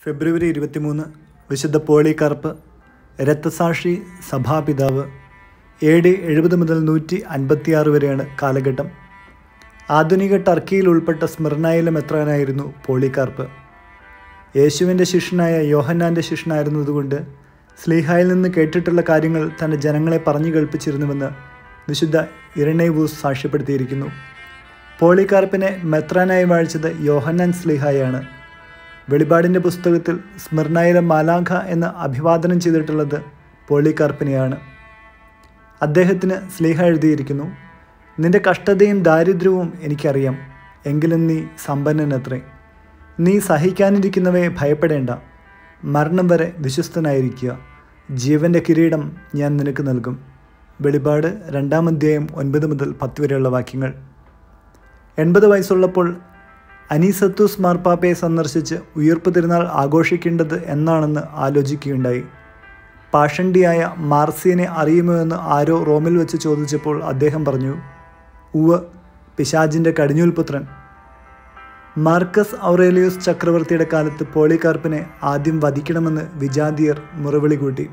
ഫെബ്രുവരി ഇരുപത്തിമൂന്ന് വിശുദ്ധ പോളികാർപ്പ് രക്തസാക്ഷി സഭാപിതാവ് എ ഡി എഴുപത് മുതൽ നൂറ്റി അൻപത്തിയാറ് വരെയാണ് കാലഘട്ടം ആധുനിക ടർക്കിയിൽ ഉൾപ്പെട്ട സ്മിർനായിലെ മെത്രാനായിരുന്നു പോളികാർപ്പ് യേശുവിൻ്റെ ശിഷ്യനായ യോഹന്നാൻ്റെ ശിഷ്യനായിരുന്നതുകൊണ്ട് സ്ലീഹായിൽ നിന്ന് കേട്ടിട്ടുള്ള കാര്യങ്ങൾ തൻ്റെ ജനങ്ങളെ പറഞ്ഞു കേൾപ്പിച്ചിരുന്നുവെന്ന് വിശുദ്ധ ഇരണേവൂസ് സാക്ഷ്യപ്പെടുത്തിയിരിക്കുന്നു പോളികാർപ്പിനെ മെത്രാനായി വാഴിച്ചത് യോഹന്നാൻ സ്ലീഹായാണ് വെളിപാടിൻ്റെ പുസ്തകത്തിൽ സ്മിർനായിലെ മാലാഖ എന്ന് അഭിവാദനം ചെയ്തിട്ടുള്ളത് പോളികാർപ്പിനെയാണ് അദ്ദേഹത്തിന് സ്ലീഹ എഴുതിയിരിക്കുന്നു നിന്റെ കഷ്ടതയും ദാരിദ്ര്യവും എനിക്കറിയാം എങ്കിലും നീ സമ്പന്നനത്രേ നീ സഹിക്കാനിരിക്കുന്നവയെ ഭയപ്പെടേണ്ട മരണം വരെ വിശ്വസ്തനായിരിക്കുക ജീവൻ്റെ കിരീടം ഞാൻ നിനക്ക് നൽകും വെളിപാട് രണ്ടാം അധ്യായം ഒൻപത് മുതൽ പത്ത് വരെയുള്ള വാക്യങ്ങൾ എൺപത് വയസ്സുള്ളപ്പോൾ അനീസത്തൂസ് മാർപ്പാപ്പയെ സന്ദർശിച്ച് ഉയർപ്പ് തിരുനാൾ ആഘോഷിക്കേണ്ടത് എന്നാണെന്ന് ആലോചിക്കുകയുണ്ടായി പാഷണ്ടിയായ മാർസിയനെ അറിയുമോ എന്ന് ആരോ റോമിൽ വെച്ച് ചോദിച്ചപ്പോൾ അദ്ദേഹം പറഞ്ഞു ഉവ് പിശാജിൻ്റെ കടിഞ്ഞൂൽ പുത്രൻ മാർക്കസ് ഔറേലിയൂസ് ചക്രവർത്തിയുടെ കാലത്ത് പോളികാർപ്പിനെ ആദ്യം വധിക്കണമെന്ന് വിജാതിയർ മുറവിളി കൂട്ടി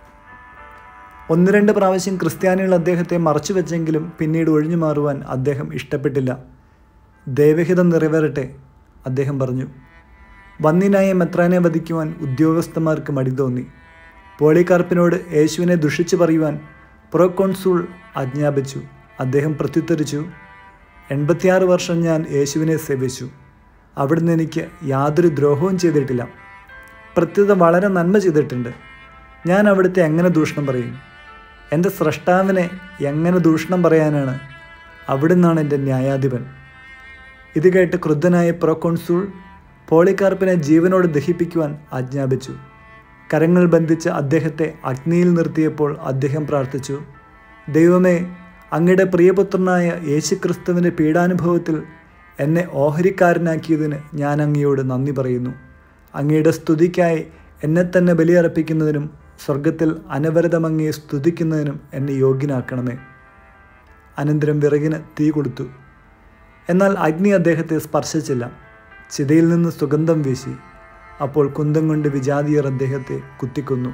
ഒന്ന് രണ്ട് പ്രാവശ്യം ക്രിസ്ത്യാനികൾ അദ്ദേഹത്തെ മറച്ചുവെച്ചെങ്കിലും പിന്നീട് ഒഴിഞ്ഞു മാറുവാൻ അദ്ദേഹം ഇഷ്ടപ്പെട്ടില്ല ദൈവഹിതം നിറവേറട്ടെ അദ്ദേഹം പറഞ്ഞു വന്നിനായ മെത്രാനെ വധിക്കുവാൻ ഉദ്യോഗസ്ഥന്മാർക്ക് മടി തോന്നി പോളികാർപ്പിനോട് യേശുവിനെ ദുഷിച്ചു പറയുവാൻ പ്രൊക്കോൺസൂൾ ആജ്ഞാപിച്ചു അദ്ദേഹം പ്രത്യുത്തരിച്ചു എൺപത്തിയാറ് വർഷം ഞാൻ യേശുവിനെ സേവിച്ചു അവിടുന്ന് എനിക്ക് യാതൊരു ദ്രോഹവും ചെയ്തിട്ടില്ല പ്രത്യുത വളരെ നന്മ ചെയ്തിട്ടുണ്ട് ഞാൻ അവിടുത്തെ എങ്ങനെ ദൂഷണം പറയും എൻ്റെ സ്രഷ്ടാവിനെ എങ്ങനെ ദൂഷണം പറയാനാണ് അവിടുന്നാണ് എൻ്റെ ന്യായാധിപൻ ഇത് കേട്ട് ക്രുദ്ധനായ പ്രൊക്കോൺസൂൾ പോളികാർപ്പിനെ ജീവനോട് ദഹിപ്പിക്കുവാൻ ആജ്ഞാപിച്ചു കരങ്ങൾ ബന്ധിച്ച് അദ്ദേഹത്തെ അഗ്നിയിൽ നിർത്തിയപ്പോൾ അദ്ദേഹം പ്രാർത്ഥിച്ചു ദൈവമേ അങ്ങയുടെ പ്രിയപുത്രനായ യേശുക്രിസ്തുവിൻ്റെ പീഡാനുഭവത്തിൽ എന്നെ ഓഹരിക്കാരനാക്കിയതിന് ഞാൻ അങ്ങയോട് നന്ദി പറയുന്നു അങ്ങയുടെ സ്തുതിക്കായി എന്നെ തന്നെ ബലിയർപ്പിക്കുന്നതിനും സ്വർഗത്തിൽ അനവരതം അങ്ങയെ സ്തുതിക്കുന്നതിനും എന്നെ യോഗ്യനാക്കണമേ അനന്തരം വിറകിന് തീ കൊടുത്തു എന്നാൽ അഗ്നി അദ്ദേഹത്തെ സ്പർശിച്ചില്ല ചിതയിൽ നിന്ന് സുഗന്ധം വീശി അപ്പോൾ കുന്തം കൊണ്ട് വിജാതിയർ അദ്ദേഹത്തെ കുത്തിക്കൊന്നു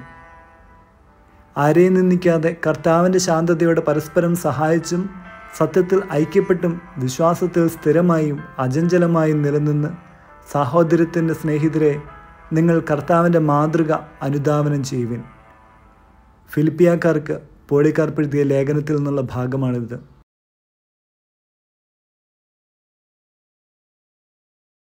ആരെയും നിന്ദിക്കാതെ കർത്താവിൻ്റെ ശാന്തതയോടെ പരസ്പരം സഹായിച്ചും സത്യത്തിൽ ഐക്യപ്പെട്ടും വിശ്വാസത്തിൽ സ്ഥിരമായും അചഞ്ചലമായും നിലനിന്ന് സാഹോദര്യത്തിൻ്റെ സ്നേഹിതരെ നിങ്ങൾ കർത്താവിൻ്റെ മാതൃക അനുധാവനം ചെയ്യുവിൻ ഫിലിപ്പിയാക്കാർക്ക് പോളിക്കാർപ്പെടുത്തിയ ലേഖനത്തിൽ നിന്നുള്ള ഭാഗമാണിത്